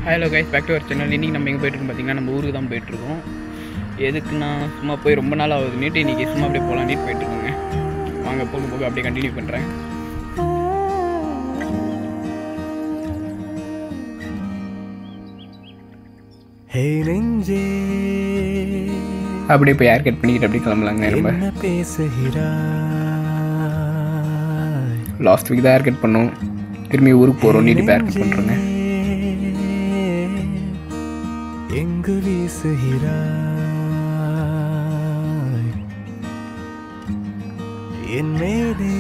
Hello guys back to our channel இன்றைக்கி நம்ம எங்கே போயிட்டுருக்கோம் பார்த்தீங்கன்னா நம்ம ஊருக்கு தான் போயிட்டுருக்கோம் எதுக்குன்னா சும்மா போய் ரொம்ப நாள் ஆகுதுன்னுட்டு இன்றைக்கி சும்மா அப்படியே போகலான்ட்டு போயிட்டுருக்கோங்க வாங்க போக போக அப்படியே கண்டினியூ பண்ணுறேன் ஹே நெஞ்சே அப்படியே போய் ஹேர் கட் பண்ணிக்கிட்டு அப்படியே கிளம்பலாங்க நம்ம என்ன பேசுகிறாய் லாஸ்ட் வீக் தான் ஹேர் கட் பண்ணோம் திரும்பி ஊருக்கு போகிறோம் நீட்டு ஹேர் கட் பண்ணுறோங்க எங்கு வீசுகிறாய் என் மேலே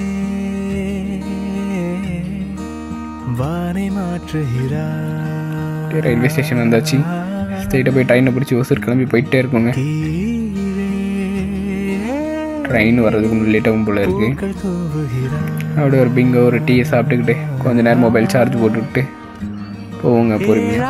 வானை மாற்றுகிறாய் ரயில்வே ஸ்டேஷன் வந்தாச்சு ஸ்ட்ரைட்டாக போய் ட்ரெயினை பிடிச்சி ஒசூர் கிளம்பி போயிட்டே இருக்கோங்க கீழே ட்ரெயின் வர்றதுக்கு முன்னாடி லேட்டாகும் போல இருக்குது பூக்கள் தூவுகிறாய் அப்படியே ஒரு பிங்கோ ஒரு டீயை சாப்பிட்டுக்கிட்டு கொஞ்ச நேரம் மொபைல் சார்ஜ் போட்டுக்கிட்டு போவோங்க பொறுமையாக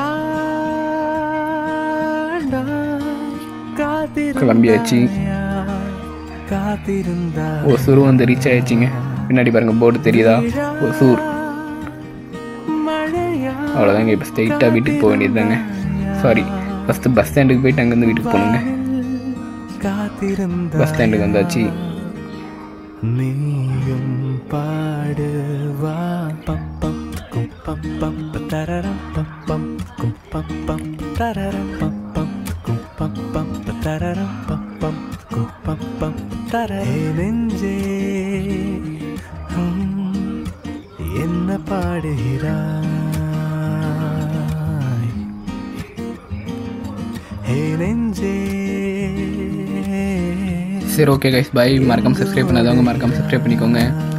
கிளம்பியாச்சு. காத்திருந்தா ஒசூர் வந்து ரீச் ஆயிடுச்சிங்க பின்னாடி பாருங்க போர்டு தெரியுதா ஒசூர் மழையா அவ்வளோதாங்க இப்போ ஸ்ட்ரைட்டாக வீட்டுக்கு போக வேண்டியது தாங்க சாரி ஃபஸ்ட்டு பஸ் ஸ்டாண்டுக்கு போயிட்டு அங்கேருந்து வீட்டுக்கு போகணுங்க காத்திருந்தா பஸ் ஸ்டாண்டுக்கு வந்தாச்சு நீயும் பாடுவா பம் பம் கும் பம் பம் தரரம் பம் பம் கும் பம் பம் தரரம் பம் பம் கும் பம் பம் தரரம் பம் பம் கும் பம் பம் தரே நெஞ்சே ஹம், என்ன பாடுகிறாய் ஹே நெஞ்சே சரி ஓகே கைஸ் பை மறக்காம சப்ஸ்கிரைப் பண்ணாதவங்க மறக்காம சப்ஸ்கிரைப் பண்ணிக்கோங்க